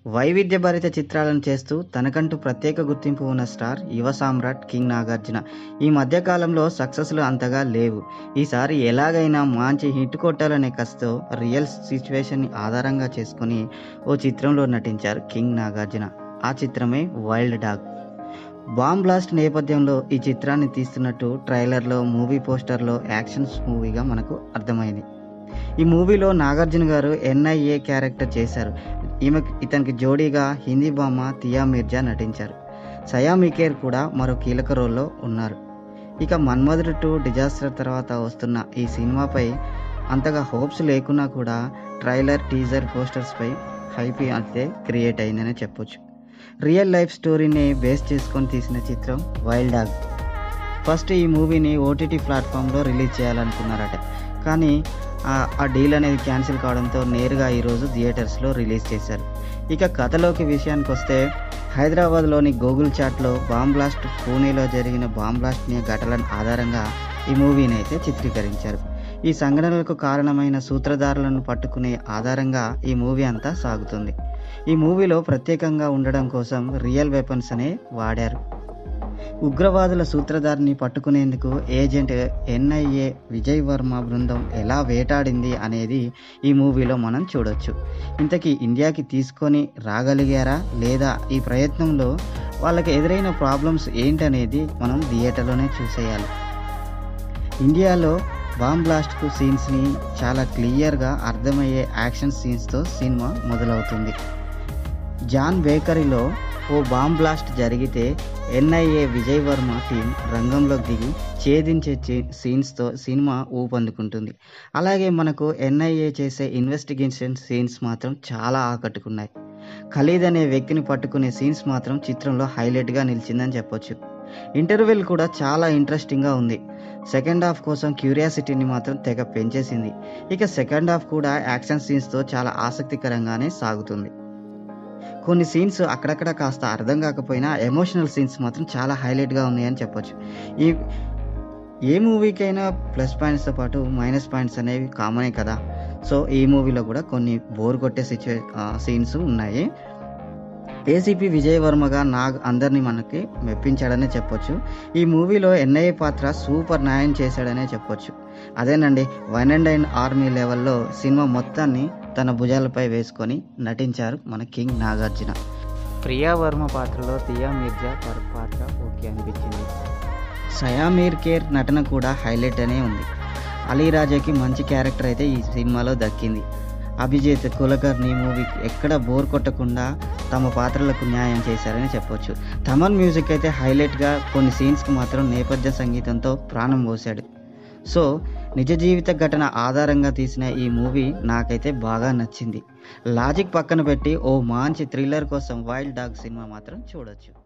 వైవిధ్యభరిత చిత్రాలను చేస్తూ తనకంటూ ప్రత్యేక గుర్తింపు ఉన్న స్టార్ యువ సామ్రాట్ కింగ్ నాగార్జున ఈ మధ్యకాలంలో సక్సెస్లు అంతగా లేవు ఈసారి ఎలాగైనా మంచి హిట్ కొట్టాలనే కసితో రియల్ సిచ్యువేషన్ని ఆధారంగా చేసుకుని ఓ చిత్రంలో నటించారు కింగ్ నాగార్జున ఆ చిత్రమే వైల్డ్ డాగ్ బాంబ్ బ్లాస్ట్ నేపథ్యంలో ఈ చిత్రాన్ని తీస్తున్నట్టు ట్రైలర్లో మూవీ పోస్టర్లో యాక్షన్స్ మూవీగా మనకు అర్థమైంది ఈ మూవీలో నాగార్జున గారు ఎన్ఐఏ క్యారెక్టర్ చేశారు ఈమె ఇతనికి జోడీగా హిందీ బామ్మ తియా మిర్జా నటించారు సయా మికేర్ కూడా మరో కీలక రోల్లో ఉన్నారు ఇక మన్మధుడు టూ డిజాస్టర్ తర్వాత వస్తున్న ఈ సినిమాపై అంతగా హోప్స్ లేకున్నా కూడా ట్రైలర్ టీజర్ పోస్టర్స్పై హైప్ అయితే క్రియేట్ అయిందనే చెప్పొచ్చు రియల్ లైఫ్ స్టోరీని బేస్ చేసుకొని తీసిన చిత్రం వైల్డ్ డాగ్ ఫస్ట్ ఈ మూవీని ఓటీటీ ప్లాట్ఫామ్లో రిలీజ్ చేయాలనుకున్నారట కానీ ఆ- ఆ డీల్ అనేది క్యాన్సిల్ కావడంతో నేరుగా ఈరోజు థియేటర్స్లో రిలీజ్ చేశారు ఇక కథలోకి విషయానికి వస్తే హైదరాబాద్లోని గూగుల్ చాట్లో బాంబ్ బ్లాస్ట్ పూణేలో జరిగిన బాంబ్ బ్లాస్ట్ ఘటనల ఆధారంగా ఈ మూవీని అయితే చిత్రీకరించారు ఈ సంఘటనలకు కారణమైన సూత్రధారులను పట్టుకునే ఆధారంగా ఈ మూవీ అంతా సాగుతుంది ఈ మూవీలో ప్రత్యేకంగా ఉండడం కోసం రియల్ వెపన్స్ అనే వాడారు ఉగ్రవాదుల సూత్రధారిని పట్టుకునేందుకు ఏజెంట్ ఎన్ఐఏ విజయ్ వర్మ బృందం ఎలా వేటాడింది అనేది ఈ మూవీలో మనం చూడొచ్చు ఇంతకీ ఇండియాకి తీసుకొని రాగలిగారా లేదా ఈ ప్రయత్నంలో వాళ్ళకి ఎదురైన ప్రాబ్లమ్స్ ఏంటనేది మనం థియేటర్లోనే చూసేయాలి ఇండియాలో బాంబ్ బ్లాస్ట్కు సీన్స్ని చాలా క్లియర్గా అర్థమయ్యే యాక్షన్ సీన్స్తో సినిమా మొదలవుతుంది జాన్ బేకరీలో ఓ బాంబ్ బ్లాస్ట్ జరిగితే ఎన్ఐఏ విజయ్ వర్మ టీం రంగంలోకి దిగి ఛేదించే చే- సీన్స్తో సినిమా ఊపందుకుంటుంది అలాగే మనకు ఎన్ఐఏ చేసే ఇన్వెస్టిగేషన్ సీన్స్ మాత్రం చాలా ఆకట్టుకున్నాయి ఖలీద్ అనే వ్యక్తిని పట్టుకునే సీన్స్ మాత్రం చిత్రంలో హైలైట్గా నిలిచిందని చెప్పొచ్చు ఇంటర్వెల్ కూడా చాలా ఇంట్రెస్టింగ్గా ఉంది సెకండ్ హాఫ్ కోసం క్యూరియాసిటీని మాత్రం తెగ పెంచేసింది ఇక సెకండ్ హాఫ్ కూడా యాక్షన్ సీన్స్తో చాలా ఆసక్తికరంగానే సాగుతుంది కొన్ని సీన్స్ అక్కడక్కడ కాస్త అర్థం కాకపోయినా ఎమోషనల్ సీన్స్ మాత్రం చాలా హైలైట్గా ఉన్నాయని చెప్పొచ్చు ఈ ఏ మూవీకైనా ప్లస్ పాయింట్స్తో పాటు మైనస్ పాయింట్స్ అనేవి కామనే కదా సో ఈ మూవీలో కూడా కొన్ని బోర్ కొట్టే సిచ్యువే సీన్స్ ఉన్నాయి ఏసీపీ విజయ్ వర్మగా నాగ్ అందరినీ మనకి మెప్పించాడనే చెప్పొచ్చు ఈ మూవీలో ఎన్ఐఏ పాత్ర సూపర్ న్యాయం చేశాడనే చెప్పొచ్చు అదేనండి వన్ అండ్ నైన్ ఆర్మీ లెవెల్లో సినిమా మొత్తాన్ని తన భుజాలపై వేసుకొని నటించారు మన కింగ్ నాగార్జున ప్రియా వర్మ పాత్రలో తియా మిర్జా పర్ పాత్ర ఓకే అనిపించింది సయామీర్ కేర్ నటన కూడా హైలైట్ అనే ఉంది అలీ రాజాకి మంచి క్యారెక్టర్ అయితే ఈ సినిమాలో దక్కింది అభిజిత్ కులకర్ణి మూవీకి ఎక్కడ బోర్ కొట్టకుండా తమ పాత్రలకు న్యాయం చేశారని చెప్పొచ్చు తమన్ మ్యూజిక్ అయితే హైలైట్గా కొన్ని సీన్స్కి మాత్రం నేపథ్య సంగీతంతో ప్రాణం పోశాడు సో నిజ జీవిత ఘటన ఆధారంగా తీసిన ఈ మూవీ నాకైతే బాగా నచ్చింది లాజిక్ పక్కన పెట్టి ఓ మంచి థ్రిల్లర్ కోసం వైల్డ్ డాగ్ సినిమా మాత్రం చూడొచ్చు